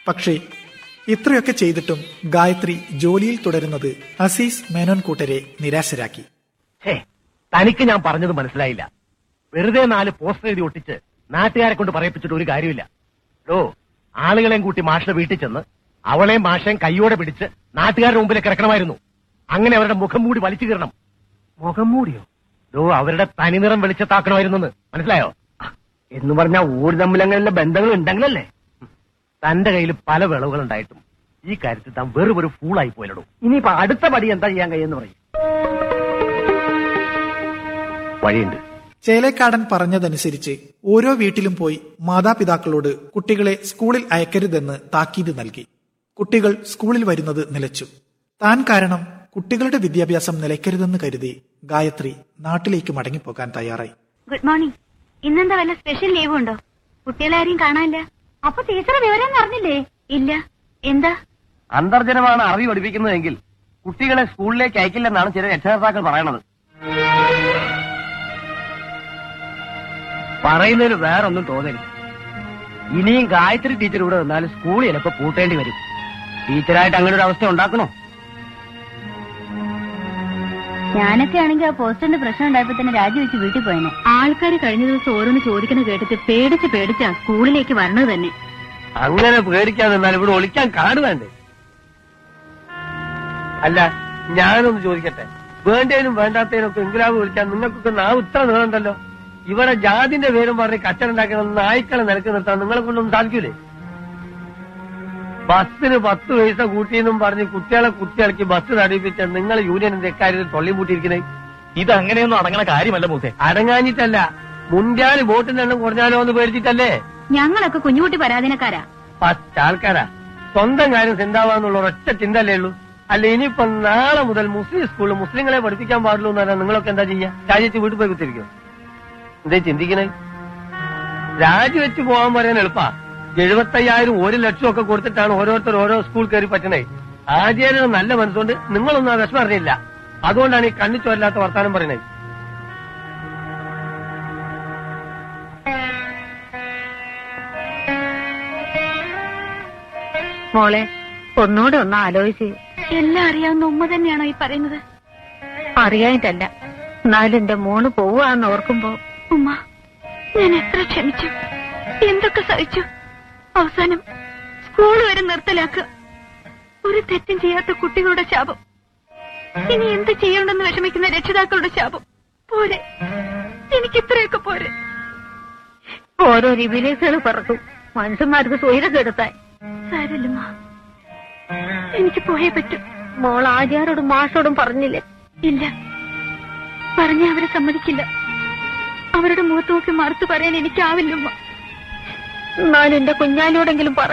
പക്ഷേ ഇത്രയൊക്കെ ചെയ്തിട്ടും ഗായത്രി ജോലിയിൽ തുടരുന്നത് അസീസ് മേനോൻ കൂട്ടരെ നിരാശരാക്കി ഛേ തനിക്ക് ഞാൻ പറഞ്ഞത് മനസ്സിലായില്ല വെറുതെ നാല് പോസ്റ്റർ എഴുതി ഒട്ടിച്ച് നാട്ടുകാരെ കൊണ്ട് പറയിപ്പിച്ചിട്ട് ഒരു കാര്യമില്ല ഓ ആളുകളെയും കൂട്ടി മാഷിന്റെ വീട്ടിൽ ചെന്ന് അവളെയും മാഷയും കൈയോടെ പിടിച്ച് നാട്ടുകാരുടെ മുമ്പിലേക്ക് ഇറക്കണമായിരുന്നു അങ്ങനെ അവരുടെ മുഖം മൂടി വലിച്ചു കീറണം മുഖം മൂടിയോ ഓ അവരുടെ തനിനിറം വെളിച്ചത്താക്കണമായിരുന്നെന്ന് മനസ്സിലായോ എന്ന് പറഞ്ഞാൽ ഊര് തമ്മിലങ്ങനെയുള്ള ബന്ധങ്ങൾ ഉണ്ടെങ്കിലല്ലേ തന്റെ കയ്യിൽ പല വിളവുകൾ ഉണ്ടായിട്ടും ഈ കാര്യത്തിൽ താൻ വെറും ഒരു ഫൂളായി പോയില്ലടോ ഇനിയിപ്പോ അടുത്ത പടി എന്താ ചെയ്യാൻ കഴിയുമെന്ന് പറയും വഴിയുണ്ട് ചേലേക്കാടൻ പറഞ്ഞതനുസരിച്ച് ഓരോ വീട്ടിലും പോയി മാതാപിതാക്കളോട് കുട്ടികളെ സ്കൂളിൽ അയക്കരുതെന്ന് താക്കീത് നൽകി കുട്ടികൾ സ്കൂളിൽ വരുന്നത് നിലച്ചു താൻ കാരണം കുട്ടികളുടെ വിദ്യാഭ്യാസം നിലയ്ക്കരുതെന്ന് കരുതി ഗായത്രി നാട്ടിലേക്ക് മടങ്ങിപ്പോകാൻ തയ്യാറായി ഗുഡ് മോർണിംഗ് ഇന്നെന്താ വല്ല സ്പെഷ്യൽ ലീവ് ഉണ്ടോ കുട്ടികളാരെയും കാണാനില്ല അപ്പൊ ടീച്ചറെ വിവരം അറിഞ്ഞില്ലേ ഇല്ല എന്താ അന്തർജനമാണ് അറിവ് പഠിപ്പിക്കുന്നതെങ്കിൽ കുട്ടികളെ സ്കൂളിലേക്ക് അയക്കില്ലെന്നാണ് ചില രക്ഷകർത്താക്കൾ പറയണത് പറയുന്നതിൽ വേറൊന്നും തോന്നരുത് ഇനിയും ഗായത്രി ടീച്ചർ ഇവിടെ വന്നാൽ സ്കൂൾ ചിലപ്പോ പൂട്ടേണ്ടി വരും ടീച്ചറായിട്ട് അങ്ങനെ ഒരു അവസ്ഥ ഉണ്ടാക്കണോ ഞാനൊക്കെ ആണെങ്കിൽ ആ പോസ്റ്ററിന്റെ പ്രശ്നം ഉണ്ടായപ്പോ തന്നെ രാജിവെച്ച് വീട്ടിൽ പോയനെ ആൾക്കാർ കഴിഞ്ഞ ദിവസം ഓരോന്ന് ചോദിക്കുന്ന കേട്ടിട്ട് പേടിച്ച് പേടിച്ചാ സ്കൂളിലേക്ക് വരണത് തന്നെ അങ്ങനെ പേടിക്കാതെ എന്നാൽ ഇവിടെ ഒളിക്കാൻ കാട് വേണ്ടേ അല്ല ഞാനൊന്ന് ചോദിക്കട്ടെ വേണ്ടതിനും വേണ്ടാത്തതിനും ഒക്കെ ഇംഗ്ലാവ് വിളിക്കാൻ നിങ്ങൾക്കൊക്കെ നാവ് ഇത്ര നീളണ്ടല്ലോ ഇവിടെ ജാതിന്റെ പേരും പറഞ്ഞ് കച്ചറുണ്ടാക്കണം നായ്ക്കളെ നിലക്ക് നിർത്താൻ നിങ്ങളെ കൊണ്ടൊന്നും സാധിക്കൂലേ ബസ്സിന് പത്ത് പൈസ കൂട്ടിയെന്നും പറഞ്ഞ് കുട്ടികളെ കുത്തിയിളക്കി ബസ് തടിപ്പിച്ച നിങ്ങൾ യൂണിയനിന്റെ ഇക്കാര്യത്തിൽ തൊള്ളി പൂട്ടിയിരിക്കുന്നത് ഇത് അങ്ങനെയൊന്നും അടങ്ങണ കാര്യമല്ല മൂസേ അടങ്ങാഞ്ഞിട്ടല്ല മുൻകാല് വോട്ടിന്റെ എണ്ണം കുറഞ്ഞാലോ എന്ന് പേടിച്ചിട്ടല്ലേ ഞങ്ങളൊക്കെ കുഞ്ഞുകുട്ടി പരാധീനക്കാരാ പത്ത് ആൾക്കാരാ സ്വന്തം കാര്യം ചിന്താവാന്നുള്ള ഒരൊറ്റ ചിന്തല്ലേ ഉള്ളൂ അല്ല ഇനിയിപ്പോ നാളെ മുതൽ മുസ്ലിം സ്കൂളിൽ മുസ്ലിങ്ങളെ പഠിപ്പിക്കാൻ പാടുള്ളൂ എന്ന് പറഞ്ഞാൽ നിങ്ങളൊക്കെ എന്താ ചെയ്യാ രാജിവെച്ച് വീട്ടിൽ പോയി കുത്തിരിക്കും എന്തേ ചിന്തിക്കണേ രാജിവെച്ച് പോകാൻ പറയാൻ എളുപ്പാ എഴുപത്തയ്യായിരം ഒരു ലക്ഷം ഒക്കെ കൊടുത്തിട്ടാണ് ഓരോരുത്തർ ഓരോ സ്കൂൾ കയറി പറ്റണേ ആചാര്യ നല്ല മനസ്സുകൊണ്ട് നിങ്ങളൊന്നും ആ വിഷമം അറിഞ്ഞില്ല അതുകൊണ്ടാണ് ഈ കണ്ണു ചോരില്ലാത്ത വർത്താനം പറയുന്നത് മോളെ ഒന്നുകൂടെ ഒന്ന് ആലോചിച്ച് എല്ലാം അറിയാവുന്ന ഉമ്മ തന്നെയാണോ ഈ പറയുന്നത് അറിയാനിട്ടല്ല എന്നാലും എന്റെ മോള് പോവാന്ന് ഓർക്കുമ്പോ ഉമ്മ ഞാൻ എത്ര ക്ഷമിച്ചു എന്തൊക്കെ സഹിച്ചു അവസാനം സ്കൂൾ വരെ നിർത്തലാക്കുക ഒരു തെറ്റും ചെയ്യാത്ത കുട്ടികളുടെ ശാപം ഇനി എന്ത് ചെയ്യണമെന്ന് വിഷമിക്കുന്ന രക്ഷിതാക്കളുടെ ശാപം പോരെ എനിക്ക് ഇത്രയൊക്കെ പോരെ ഓരോ റിവിലേസുകൾ പറക്കും മനുഷ്യന്മാർക്ക് സ്വൈരം കെടുത്താൻ സാരല്ലമ്മ എനിക്ക് പോയേ പറ്റൂ മോൾ ആചാരോടും മാഷോടും പറഞ്ഞില്ലേ ഇല്ല പറഞ്ഞ അവരെ സമ്മതിക്കില്ല അവരുടെ മുഖത്ത് നോക്കി മറുത്തു പറയാൻ എനിക്കാവില്ലമ്മ എന്നാലും എന്റെ കുഞ്ഞാലിയോടെങ്കിലും പറ